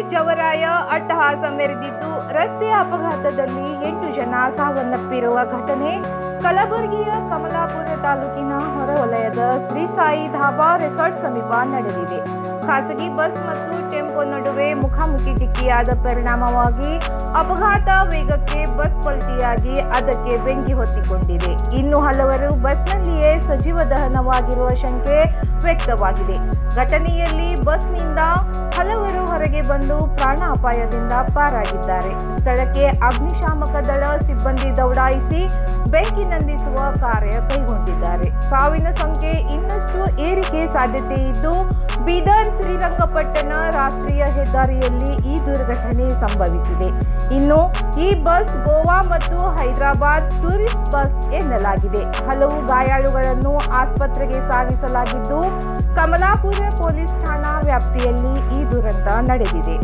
ಜವರಾಯ ಅಟ್ಟಹಾಸ ಮೆರೆದಿದ್ದು ರಸ್ತೆ ಅಪಘಾತದಲ್ಲಿ ಎಂಟು ಜನ ಸಾವನ್ನಪ್ಪಿರುವ ಘಟನೆ ಕಲಬುರಗಿಯ ಕಮಲಾಪುರ ತಾಲೂಕಿನ ಹೊರವಲಯದ ಶ್ರೀ ಸಾಯಿ ಧಾಬಾ ರೆಸಾರ್ಟ್ ಸಮೀಪ ನಡೆದಿದೆ ಖಾಸಗಿ ಬಸ್ ಮತ್ತು ಟೆಂಪೋ ನಡುವೆ ಮುಖಾಮುಖಿ ಡಿಕ್ಕಿಯಾದ ಪರಿಣಾಮವಾಗಿ ಅಪಘಾತ ವೇಗಕ್ಕೆ ಬಸ್ ಪಲ್ಟಿಯಾಗಿ ಅದಕ್ಕೆ ಬೆಂಕಿ ಹೊತ್ತಿಕೊಂಡಿದೆ ಇನ್ನು ಹಲವರು ಬಸ್ನಲ್ಲಿಯೇ ಸಜೀವ ದಹನವಾಗಿರುವ ಶಂಕೆ ವ್ಯಕ್ತವಾಗಿದೆ ಘಟನೆಯಲ್ಲಿ ಬಸ್ನಿಂದ ಹಲವರು ಹೊರಗೆ ಬಂದು ಪ್ರಾಣಾಪಾಯದಿಂದ ಪಾರಾಗಿದ್ದಾರೆ ಸ್ಥಳಕ್ಕೆ ಅಗ್ನಿಶಾಮಕ ದಳ ಸಿಬ್ಬಂದಿ ದೌಡಾಯಿಸಿ ಬೆಂಕಿ ನಂದಿಸುವ ಕಾರ್ಯ ಕೈಗೊಂಡಿದ್ದಾರೆ ಸಾವಿನ ಸಂಖ್ಯೆ ಇನ್ನಷ್ಟು ಏರಿಕೆ ಸಾಧ್ಯತೆ ಇದ್ದು ಬೀದರ್ ಶ್ರೀರಂಗಪಟ್ಟಣ ರಾಷ್ಟ್ರೀಯ ಹೆದ್ದಾರಿಯಲ್ಲಿ ಈ ದುರ್ಘಟನೆ ಸಂಭವಿಸಿದೆ ಇನ್ನು ಈ ಬಸ್ ಗೋವಾ ಮತ್ತು ಹೈದರಾಬಾದ್ ಟೂರಿಸ್ಟ್ ಬಸ್ ಎನ್ನಲಾಗಿದೆ ಹಲವು ಗಾಯಾಳುಗಳನ್ನು ಆಸ್ಪತ್ರೆಗೆ ಸಾಗಿಸಲಾಗಿದ್ದು ಕಮಲಾಪುರ ಪೊಲೀಸ್ ಠಾಣಾ ವ್ಯಾಪ್ತಿಯಲ್ಲಿ ಈ ದುರಂತ ನಡೆದಿದೆ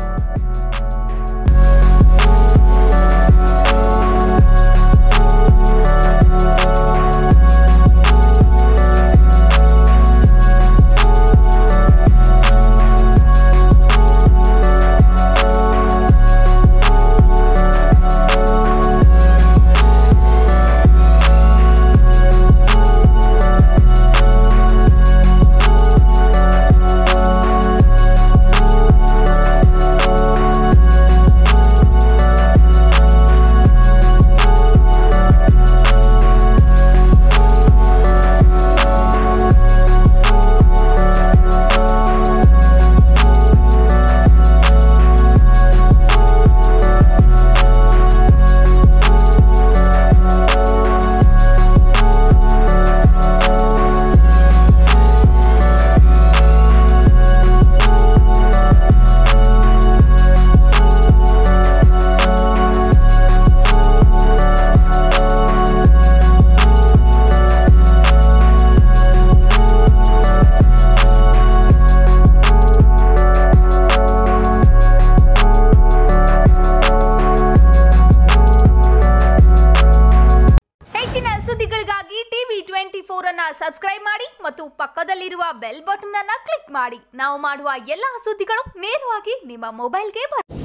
ಹೆಚ್ಚಿನ ಸುದ್ದಿಗಳಿಗಾಗಿ ಟಿವಿ ಟ್ವೆಂಟಿ ಫೋರ್ ಅನ್ನ ಸಬ್ಸ್ಕ್ರೈಬ್ ಮಾಡಿ ಮತ್ತು ಪಕ್ಕದಲ್ಲಿರುವ ಬೆಲ್ ಬಟನ್ ಅನ್ನ ಕ್ಲಿಕ್ ಮಾಡಿ ನಾವು ಮಾಡುವ ಎಲ್ಲಾ ಸುದ್ದಿಗಳು ನೇರವಾಗಿ ನಿಮ್ಮ ಮೊಬೈಲ್ಗೆ ಬರುತ್ತೆ